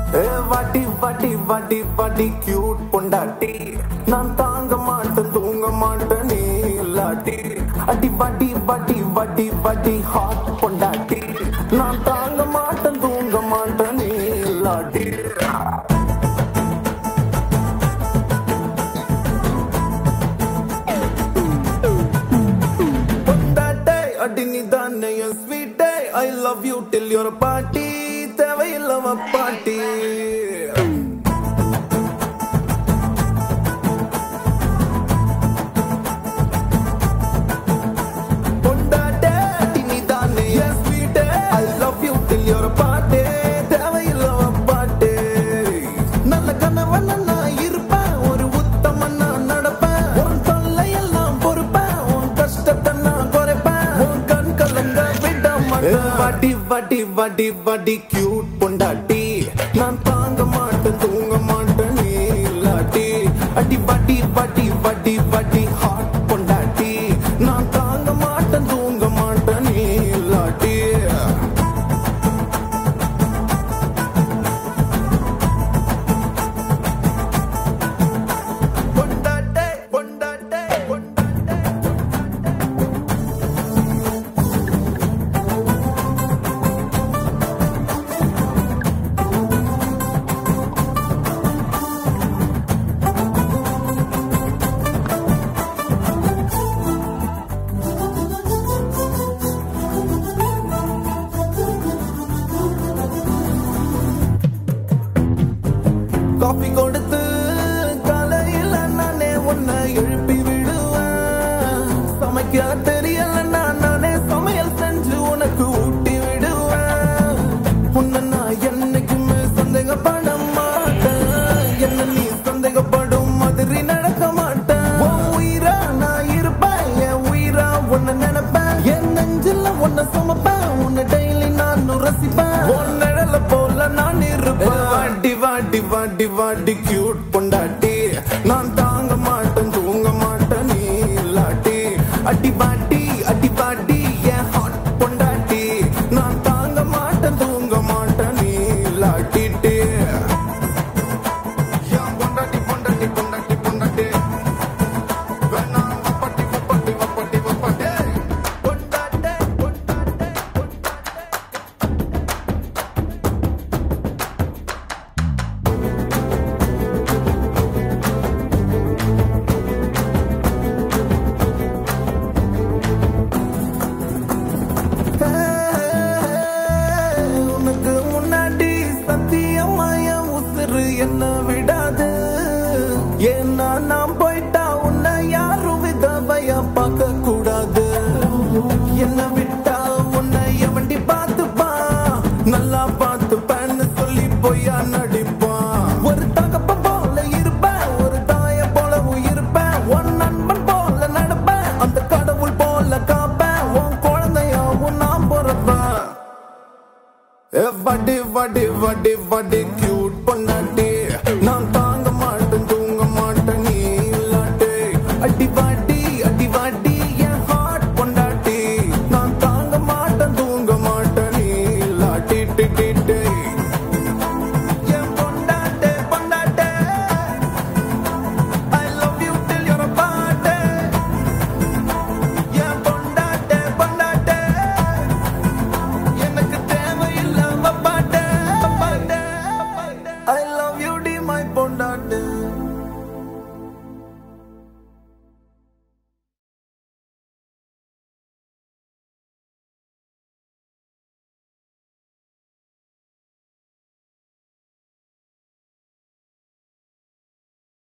ஏ வாட்டி வாட்டி வாட்டி வாட்டி கியூட் பொண்டாட்டி நான் தாங்க மாட்டேன் தூங்க மாட்டேன் நீ இல்லாட்டி அடி வாட்டி வாட்டி வாட்டி வாட்டி ஹாட் பொண்டாட்டி நான் தாங்க மாட்டேன் தூங்க மாட்டேன் நீ இல்லாட்டி பொண்டாட்டே அடி நீ தானே என் ஸ்வீட்டே I love you till your பாட்டி தேவையில்லவ பாட்டி பொண்டாட்டே அடி நீ தானே என் ஸ்வீட்டே I love you till your பாட்டி தேவையில்லவ பாட்டி நல்ல கணவன் நான் இருப்பேன் ஒரு உத்தமன் நான் நடப்பேன் உன் தொல்லையெல்லாம் பொறுப்பேன் உன் கஷ்டத்தை நான் குறைப்பேன் உன் கண் கலங்க விட மாட்டேன் வாட்டி வாட்டி வாட்டி வாட்டி கியூட் பொண்டாட்டி நான் தாங்க மாட்டேன் தூங்க மாட்டேன் நீ இல்லாட்டி அடி வாட்டி வாட்டி வாட்டி வாட்டி ஹாட் பொண்டாட்டி நான் தாங்க மாட்டேன் தூங்க மாட்டேன் நீ இல்லாட்டி பொண்டாட்டே பொண்டாட்டே பொண்டாட்டே காஃபி கொடுத்து காலையில நானே உன்னை எழுப்பி விடுவேன் சமைக்க தெரியலன்னா நானே சமையல் செஞ்சு உனக்கு ஊட்டி விடுவேன் உன்னை நான் என்னைக்குமே சந்தேகப்பட மாட்டேன் என்ன நீ சந்தேகப்படும் மாதிரி நடக்க மாட்டேன் உன் உயிரா நான் இருப்பேன் என் உயிரா உன்னை நினைப்பேன் என் நெஞ்சில உன்னை சுமப்பேன் உன்னை டெய்லி நான் ரசிப்பேன் உன் நிழல போல நான் இருப்பேன் வாட்டி வாட்டி வாட்டி வாட்டி கியூட் பொண்டாட்டி நான் தாங்க மாட்டேன் தூங்க மாட்டேன் நீ இல்லாட்டி அடி பாட்டி அடி பாட்டி என் ஹாட் பொண்டாட்டி நான் தாங்க மாட்டேன் தூங்க மாட்டேன் நீ இல்லாட்டிட்டு என் பொண்டாட்டி பொண்டாட்டி பொண்டாட்டி பொண்டாட்டி வேணாம் வப்பாட்டி வப்பாட்டி வப்பாட்டி வப்பாட்டி பொண்டாட்டே பொண்டாட்டே பொண்டாட்டே உனக்கு முன்னாடி சத்தியமாய உசுறு என்ன விடாது ஏன்னா நான் போயிட்டா உன்னை யாரும் விதவைய பார்க்க கூடாது என்ன விட்டா உன்னை எவண்டி பார்த்துப்பா நல்லா பார்த்துப்பேன்னு சொல்லி பொய்யா நடிப்பான் ஒரு தகப்ப போல இருப்பேன் ஒரு தாய போலவும் இருப்பேன் உன் நண்பன் போல நடப்பேன் அந்த கடவுள் போல காப்பேன் உன் குழந்தையாவும் நான் பிறப்பேன் ஏ வடி வடி வடி வடி கியூட் பொண்டாட்டி